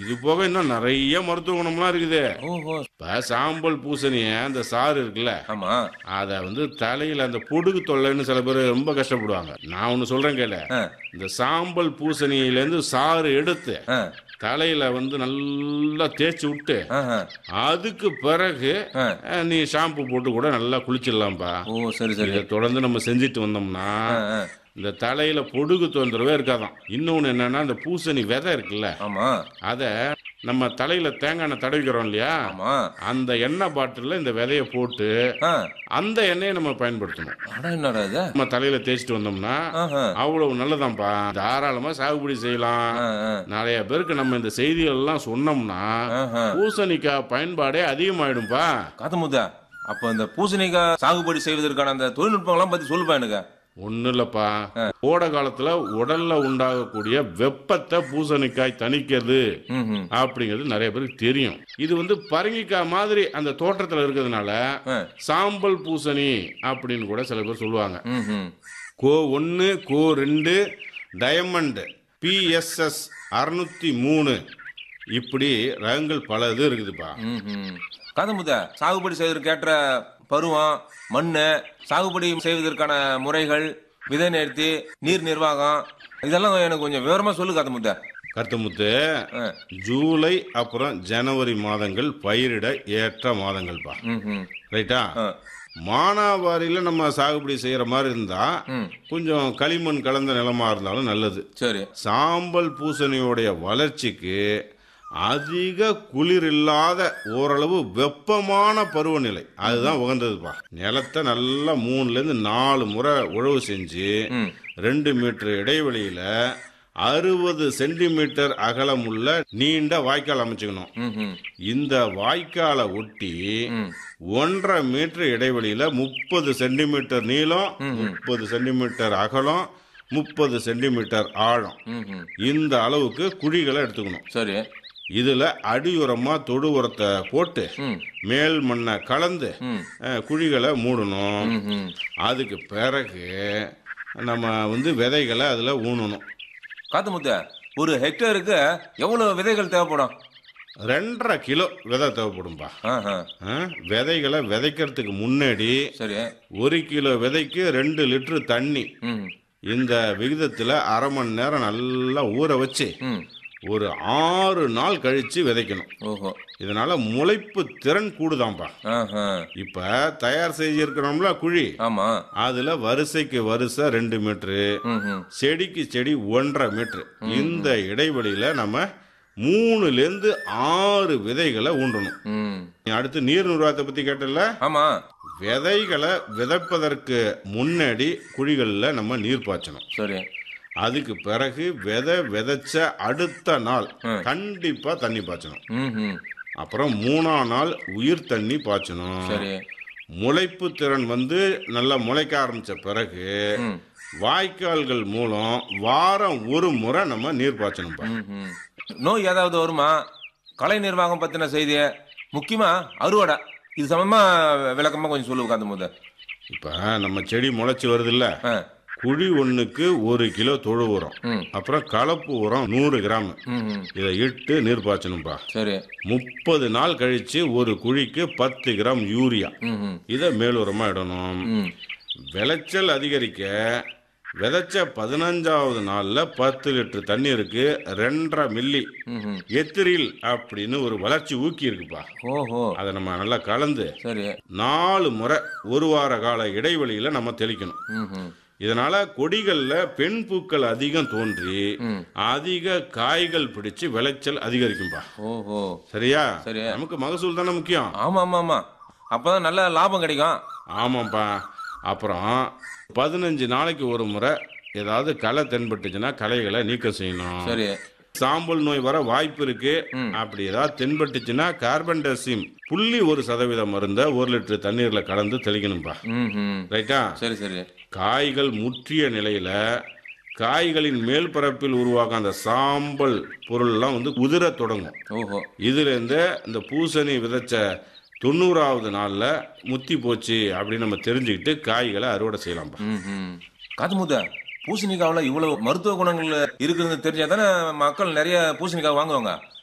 இது போக இன்னும் நிறைய மருத்துவ குணம்லாம் இருக்குது ஓஹோ இப்ப சாம்பல் பூசணிய அந்த சாறு இருக்குல்ல ஆமா அத வந்து தலையில அந்த பொடுகு தொல்லைன்னு சில பேர் ரொம்ப கஷ்டப்படுவாங்க நான் ஒண்ணு சொல்றேன் கேளு ஆ, இந்த சாம்பல் பூசணியில இருந்து சாறு எடுத்து ஆ, தலையில வந்து நல்லா தேய்ச்சி விட்டு ஆஹா. அதுக்கு பிறகு ஆ. அஹ், நீ ஷாம்பு போட்டு கூட நல்லா குளிச்சிடலாம்ப்பா ஓ சரி சரி இதை தொடர்ந்து நம்ம செஞ்சுட்டு வந்தோம்னா ஆ, ஆ. இந்த தலையில பொடுகு தொந்தரவே இருக்காதாம் இன்னொன்னு என்னன்னா இந்த பூசணி விதை இருக்குல்ல ஆமா அத நம்ம தலையில தேங்காய் எண்ணெய் தடவிக்கிறோம் இல்லையா ஆமா அந்த எண்ணெய் பாட்டில்ல இந்த விதைய போட்டு ஆ, அந்த எண்ணெயை நம்ம பயன்படுத்தணும் அட என்னடா இது நம்ம தலையில தேய்ச்சிட்டு வந்தோம்னா ஆஹா. அவ்வளவு நல்லதாம்ப்பா தாராளமா சாகுபடி செய்யலாம் ஆ, ஆ. நிறைய பேருக்கு நம்ம இந்த செய்திகள் எல்லாம் சொன்னோம்னா ஆஹா. பூசணிக்காய் பயன்பாடே அதிகமாயிடும்பா காத்தமுத்தா அப்ப இந்த பூசணிக்காய் சாகுபடி செய்வதற்கான அந்த தொழில்நுட்பங்கள்லாம் பத்தி சொல்லுப்பா எனக்கு ஒன்றும் இல்லைப்பா கோடை காலத்துல உடல்ல உண்டாகக்கூடிய வெப்பத்தை பூசணிக்காய் தணிக்கிறது ம், ம். அப்படிங்கிறது நிறைய பேருக்கு தெரியும் இது வந்து பரங்கிக்காய் மாதிரி அந்த தோட்டத்தில் இருக்கிறதுனால ஆ. சாம்பல் பூசணி அப்படின்னு கூட சில பேர் சொல்லுவாங்க ம், ம். கோ ஒன்று கோ ரெண்டு டயமண்ட் பிஎஸ்எஸ் அறுநூத்தி மூணு இப்படி ரகங்கள் பல இது இருக்குதுப்பா ம், ம். காத்தமுத்தா சாகுபடி செய்வதற்கு ஏற்ற பருவம் மண்ணு சாகுபடி செய்வதற்கான முறைகள் விதை நேர்த்தி நீர் நிர்வாகம் இதெல்லாம் எனக்கு கொஞ்சம் விவரமா சொல்லு காத்தமுத்தா கருத்தமுத்து ஆ. ஜூலை அப்புறம் ஜனவரி மாதங்கள் பயிரிட ஏற்ற மாதங்கள்ப்பா ம், ம். ரைட்டா ஆ. மானாவாரியில நம்ம சாகுபடி செய்யற மாதிரி இருந்தா ம். கொஞ்சம் களிமண் கலந்த நிலமா இருந்தாலும் நல்லது சரி சாம்பல் பூசணியோடைய வளர்ச்சிக்கு அதிக குளிர் இல்லாத ஓரளவு வெப்பமான பருவநிலை அதுதான் உகந்ததுப்பா நிலத்தை நல்லா மூணுல இருந்து நாலு முறை உழவு செஞ்சு ம். ரெண்டு மீட்டர் இடைவெளியில அறுபது சென்டிமீட்டர் அகலமுள்ள நீண்ட வாய்க்கால் அமைச்சுக்கணும் ம், ம். இந்த வாய்க்காலை ஒட்டி ம். ஒன்றரை மீட்டர் இடைவெளியில முப்பது சென்டிமீட்டர் நீளம் முப்பது சென்டிமீட்டர் அகலம் முப்பது சென்டிமீட்டர் ஆழம் ம், ம். இந்த அளவுக்கு குழிகளை எடுத்துக்கணும் சரி இதுல அடி உரமா தொடு உரத்தை போட்டு ம். மேல் மண்ணை கலந்து ம். அஹ், குழிகளை மூடணும் ம், ம். அதுக்கு பிறகு நம்ம வந்து விதைகளை அதுல ஊனணும் காத்தமுத்தா ஒரு ஹெக்டேருக்கு எவ்வளவு விதைகள் தேவைப்படும் ரெண்டரை கிலோ விதை தேவைப்படும்பா ஆஹா. அஹ், விதைகளை விதைக்கிறதுக்கு முன்னாடி சரி ஒரு கிலோ விதைக்கு ரெண்டு லிட்டர் தண்ணி ம். இந்த விகிதத்துல அரை மணி நேரம் நல்லா ஊற வச்சு ம். ஒரு ஆறு நாள் கழிச்சு விதைக்கணும் ஓஹோ இதனால முளைப்பு திறன் கூடுதாம்பா ஆஹா. இப்ப தயார் செஞ்சிருக்கிறோம்ல குழி ஆமா அதுல வரிசைக்கு வரிசை ரெண்டு மீட்டரு ம், ம். செடிக்கு செடி ஒன்றரை மீட்டர் இந்த இடைவெளியில நம்ம மூணுல இருந்து ஆறு விதைகளை ஊண்டணும் ம். நீ அடுத்து நீர் நிர்வாகத்தை பத்தி கேட்டல ஆமா விதைகளை விதைப்பதற்கு முன்னாடி குழிகள்ல நம்ம நீர் பாய்ச்சணும் சரி அதுக்கு பிறகு விதை விதைச்ச அடுத்த நாள் ம். கண்டிப்பா தண்ணி பாய்ச்சணும் ம், ம். அப்புறம் மூணாம் நாள் உயிர் தண்ணி பாய்ச்சணும் சரி முளைப்பு திறன் வந்து நல்லா முளைக்க ஆரம்பிச்ச பிறகு ம். வாய்க்கால்கள் மூலம் வாரம் ஒரு முறை நம்ம நீர் பாய்ச்சணும்பா ம், ம். நோய் ஏதாவது வருமா கலை நிர்வாகம் பத்தின செய்தி முக்கியமா அறுவடை இது சமமா விளக்கமா கொஞ்சம் சொல்லு உட்காந்து போது இப்ப நம்ம செடி முளைச்சு வருது இல்ல குழி ஒண்ணுக்கு ஒரு கிலோ தொழு உரம் ம். அப்புறம் கலப்பு உரம் நூறு கிராம் ம், ம். இதை இட்டு நீர் பாய்ச்சணும்பா சரி முப்பது நாள் கழிச்சு ஒரு குழிக்கு பத்து கிராம் யூரியா ம், ம். இதை மேலுரமா இடணும் ம். விளைச்சல் அதிகரிக்க விதைச்ச பதினஞ்சாவது நாள்ல பத்து லிட்டர் தண்ணீருக்கு ரெண்டரை மில்லி ம், ம். எத்திரில் அப்படின்னு ஒரு வளர்ச்சி ஊக்கி இருக்குப்பா ஓஹோ அதை நம்ம நல்லா கலந்து சரி நாலு முறை ஒரு வார கால இடைவெளியில நம்ம தெளிக்கணும் ம், ம். இதனால கொடிகள்ல பெண் பூக்கள் அதிகம் தோன்றி ம். அதிக காய்கள் பிடிச்சு விளைச்சல் அதிகரிக்கும்பா ஓஹோ சரியா சரி. நமக்கு மகசூல் தானே முக்கியம் ஆமா ஆமா ஆமா அப்பதான் நல்ல லாபம் கிடைக்கும் ஆமாப்பா அப்புறம் பதினஞ்சு நாளைக்கு ஒரு முறை ஏதாவது களை தென்பட்டுச்சுன்னா களைகளை நீக்கம் செய்யணும் சரி சாம்பல் நோய் வர வாய்ப்பு இருக்கு அப்படி ஏதாவது தென்பட்டுச்சுன்னா கார்பன் டெசிம் புள்ளி ஒரு சதவீதம் மருந்த ஒரு லிட்டர் தண்ணீர்ல கலந்து தெளிக்கணும்பா ம், ம். ரைட்டா சரி சரி காய்கள் முற்றிய நிலையில காய்களின் மேல் பரப்பில் உருவாகும் அந்த சாம்பல் பொருள்லாம் வந்து உதிரத் தொடங்கும் ஓஹோ இதுல இருந்து இந்த பூசணி விதைச்ச தொண்ணூறாவது நாள்ல முத்தி போச்சு அப்படின்னு நம்ம தெரிஞ்சுக்கிட்டு காய்களை அறுவடை செய்யலாம்பா ம், ம். காத்துமுத்த பூசணிக்காவில் இவ்வளவு மருத்துவ குணங்கள் இருக்குதுன்னு தெரிஞ்சா தானே மக்கள் நிறைய பூசணிக்காய் வாங்குவாங்க